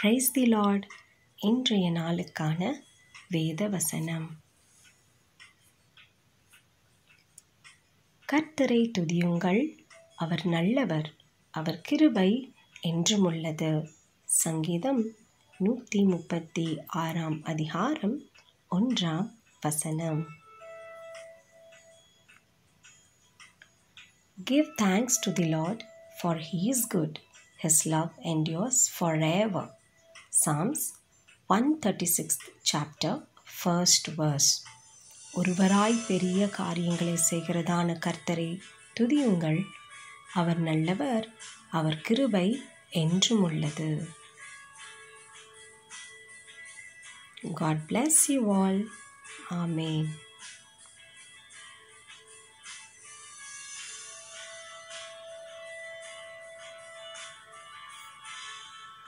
Praise the Lord இன்றைய நாளுக்கான வேத வசனம் கர்த்தரை துதியுங்கள் அவர் நல்லவர் அவர் கிருபை என்றும் உள்ளது சங்கீதம் நூற்றி முப்பத்தி ஆறாம் அதிகாரம் ஒன்றாம் வசனம் Give thanks to the Lord, for he is good. His love endures forever. Psalms 136th chapter, first verse. ஒருவராய் பெரிய காரியங்களை செய்கிறதான கர்த்தரை துதியுங்கள் அவர் நல்லவர் அவர் கிருபை என்றும் உள்ளது God bless you all. Amen.